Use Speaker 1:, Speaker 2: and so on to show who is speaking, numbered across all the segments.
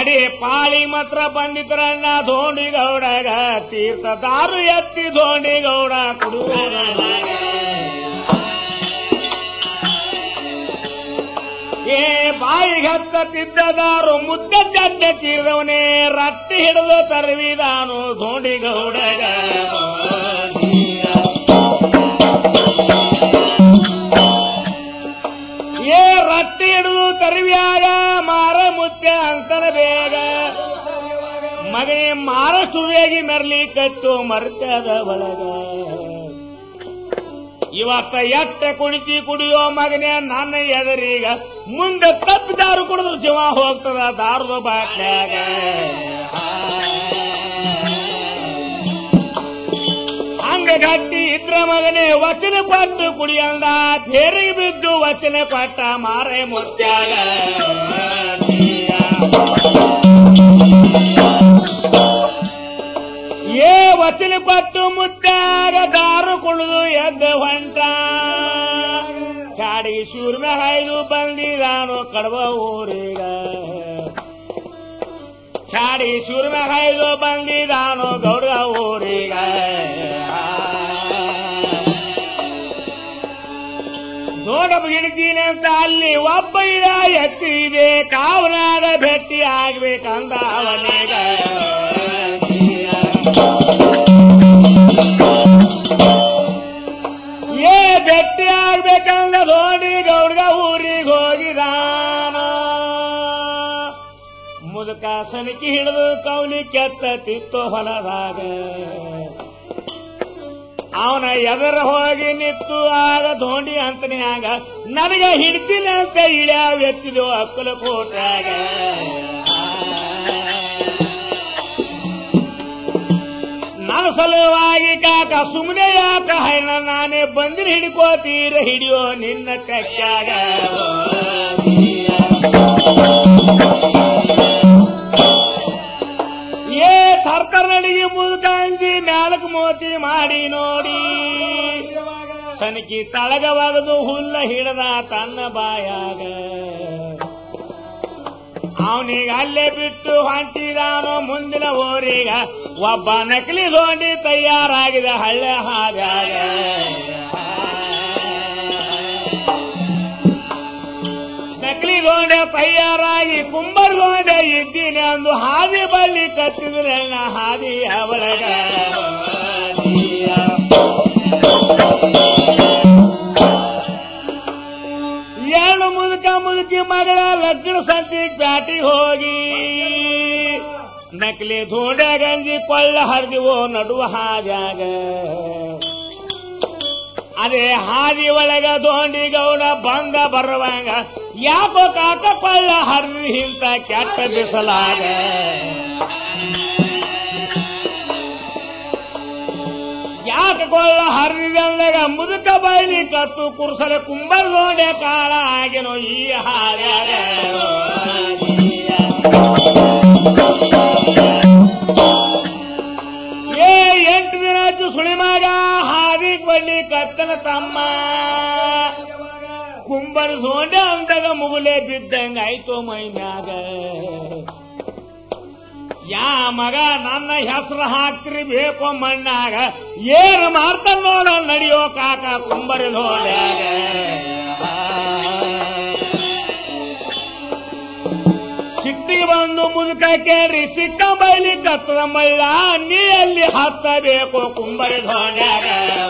Speaker 1: ಗಾಡಿ ಪಾಳಿ ಮಾತ್ರ ಬಂದಿದ್ರಣ್ಣ ಧೋಂಡಿ ಗೌಡಗ ತೀರ್ಥ ದಾರು ಎತ್ತಿ ಧೋಂಡಿ ಗೌಡ ಕುಡುವರಣ್ಣ ಏ ಬಾಯಿಗೆ ಹತ್ತತಿದ್ದದಾರು ಮುದ್ದೆ ಚಡ್ಡೆ ಚೀರವನೇ ರಟ್ಟಿ ಹಿಡಿದು ತರುವಿದಾನು ಧೋಂಡಿ ಗೌಡಗ ಏ ರಟ್ಟಿ ಹಿಡಿದು ತರುವ್ಯಾಗ ಮಾರ ಮುತ್ತೆ ಅಂತನ ಬೇಗ ಮಗನೇ ಮಾರ ಸುವೇಗಿ ಮೆರ್ಲಿ ಕಟ್ಟು ಮರ್ತದ ಒಳಗ ಇವತ್ತ ಎಟ್ಟ ಕುಣಿತಿ ಕುಡಿಯೋ ಮಗನೇ ನನ್ನ ಎದರೀಗ ಮುಂದೆ ತಪ್ಪಿದಾರು ಕುಡಿದ್ರು ಜೀವ ಹೋಗ್ತದ ದಾರದ ಬಾಟ್ಯಾಗ ಹಂಗ ಗಟ್ಟಿ ಇದ್ರ ಮಗನೇ ವಚನ ಪಟ್ಟು ಕುಡಿಯಂದ ಬೇರಿಗೆ ಬಿದ್ದು ವಚನ ಪಟ್ಟ ಮಾರೆ ಮುತ್ಯಾಗ ಏ ವಚನ ಪಟ್ಟು ಮುತ್ತಾಗ ದಾರು ಕುಡಿದು ಎದ್ದ ಹೊಂಟ ಗಾಡಿ ಶೂರ್ಮ ಹಾಯ್ದು ಬಂದಿದಾನು ಕಡವ ಊರಿಗ ಚಾಡಿ ಶೂರ್ಮ ಹಾಯ್ದು ಬಂದಿದಾನು ಗೌಡ ಊರಿಗ ನೋಡಬ ಹಿಡಿತೀನಿ ಅಂತ ಅಲ್ಲಿ ಒಬ್ಬ ಇಡ ಎತ್ತಿದೆ ಕಾವನಾಗ ಭೇಟಿ ಆಗ್ಬೇಕಂದ ಅವನಿಗ ಏ ಭೇಟಿ ಆಗ್ಬೇಕಂದ ಧೋಡಿ ಗೌಡ್ಗ ಊರಿಗೆ ಹೋಗಿದಾನ ಮುದುಕ ಸನಕಿ ಹಿಡಿದು ಕೌಲಿ ಕೆತ್ತ ತಿತ್ತು ಹೊಲದಾಗ ಅವನ ಎದರ ಹೋಗಿ ನಿತ್ತು ಆಗ ಧೋಂಡಿ ಅಂತನ್ಯಾಗ ನನಗ ಹಿಡ್ತೀನಿ ಅಂತ ಇಳ್ಯಾವ ಎತ್ತಿದು ಅಕ್ಕಲ ಕೋಟ್ಯಾಗ ನನ್ನ ಸಲುವಾಗಿ ಕಾಕ ಸುಮ್ಮನೆ ಯಾಕ ಹೈನ ನಾನೇ ಬಂದಿನ ಹಿಡ್ಕೋತೀರ ಹಿಡಿಯೋ ನಿನ್ನ ಕಕ್ಕಾಗ ಏ ತರ್ಕರ್ನಡಿಗೆ ಮುದುಕ ಅಂಜಿ ಮ್ಯಾಲಕ್ ಮೋತಿ ಮಾಡಿ ನೋಡಿ ಸನಕಿ ತಳಗ ಒಗದು ಹುಲ್ಲ ಹಿಡದ ತನ್ನ ಬಾಯಾಗ ಅವನಿಗೆ ಅಲ್ಲೇ ಬಿಟ್ಟು ಹೊಂಟಿದಾನು ಮುಂದಿನ ಊರಿಗ ಒಬ್ಬ ನಕಲಿ ದೋಂಡಿ ತಯಾರಾಗಿದೆ ಹಳ್ಳೆ ಹಾಗಾಗ ನಕಲಿ ಗೋಂಡೆ ತಯಾರಾಗಿ ಕುಂಬರ್ ಗೋಂಡೆ ಇದ್ದೀನಿ ಅಂದು ಹಾದಿ ಬಳ್ಳಿ ಕತ್ತಿದ್ರೆ ಹಾದಿ ಅವಳಗ ಎರಡು ಮುದುಕ ಮುದುಕಿ ಮಗಳ ಲಗ್ನ ಸಂತಿ ಪ್ಯಾಟಿ ಹೋಗಿ ನಕಲಿ ಧೋಂಡೆ ಗಂಜಿ ಕೊಳ್ಳ ಹರಿದಿವೋ ನಡುವ ಹಾದ್ಯಾಗ ಅದೇ ಹಾದಿ ಒಳಗ ದೋಂಡಿ ಗೌಡ ಬಂದ ಬರುವಂಗ ಯಾಕೋ ಕಾಕ ಕೊಳ್ಳ ಹರಿದಿ ಇಂತ ಕೆಟ್ಟ ಬಿಸಲಾಗ ಯಾಕ ಕೊಳ್ಳ ಹರಿದಂದಾಗ ಮುದುಕ ಬೈಲಿ ಕತ್ತು ಕುರ್ಸಲೆ ಕುಂಬರ್ ಗೋಡೆ ಕಾಳ ಆಗಿನೋ ಈ ಹಾದ್ಯಾಗ ಏ ಎಂಟು ದಿನ ಆಯ್ತು ಸುಳಿಮಾಗ ಹಾದಿ ಬಳ್ಳಿ ಕತ್ತನ ತಮ್ಮ ಕುಂಬರ್ ಸೋಂಡೆ ಅಂದಾಗ ಮುಗುಲೆ ಬಿದ್ದಂಗ ಆಯ್ತು ಮೈ ಮ್ಯಾಗ ಯಾ ಮಗ ನನ್ನ ಹೆಸರು ಹಾಕ್ತಿರಿ ಬೇಕು ಮಣ್ಣಾಗ ಏನು ಮಾಡ್ತಾನ ನೋಡ ನಡಿಯೋ ಕಾಕ ಕುಂಬರಿ ನೋಡ್ಯಾಗ ಸಿಟ್ಟಿಗೆ ಬಂದು ಮುದುಕ ಕೇಳಿ ಸಿಕ್ಕ ಬೈಲಿ ಕತ್ತದ ಮಳ್ಳ ನೀ ಅಲ್ಲಿ ಹತ್ತಬೇಕು ಕುಂಬರಿ ಧೋಣ್ಯಾಗ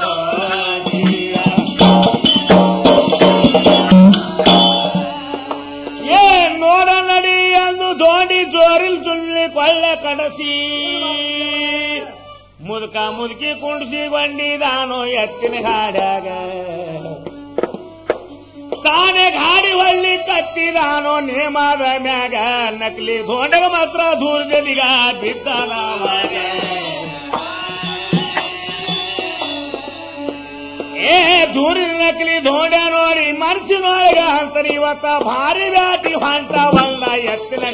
Speaker 1: ಏ ನೋಡ ನಡಿ ಎಂದು ದೋಣಿ ಜೋರಿಲ್ ಸುಳ್ಳಿ ಕೊಳ್ಳೆ ಕಡಸಿ ಮುದುಕ ಮುದುಕಿ ಕುಂಡಿಸಿ ಬಂಡಿದಾನು ಎತ್ತಿನ ಗಾಡ್ಯಾಗ ತಾನೇ ಗಾಡಿ ಹೊಳ್ಳಿ ಕತ್ತಿದಾನೋ ನೇಮದ ಮ್ಯಾಗ ನಕಲಿ ಧೋಂಡಗ ಮಾತ್ರ ದೂರದಲ್ಲಿಗ ಬಿದ್ದಾನ ಅವಾಗ. ಏ ದೂರಿನ ನಕಲಿ ಧೋಂಡ ನೋಡಿ ಮನಸ್ಸಿನೊಳಗ ಅಂತರಿ ಇವತ್ತ ಭಾರಿ ಬ್ಯಾಟಿ ಹೊಂಟ ಬಂದ ಎತ್ತಿನ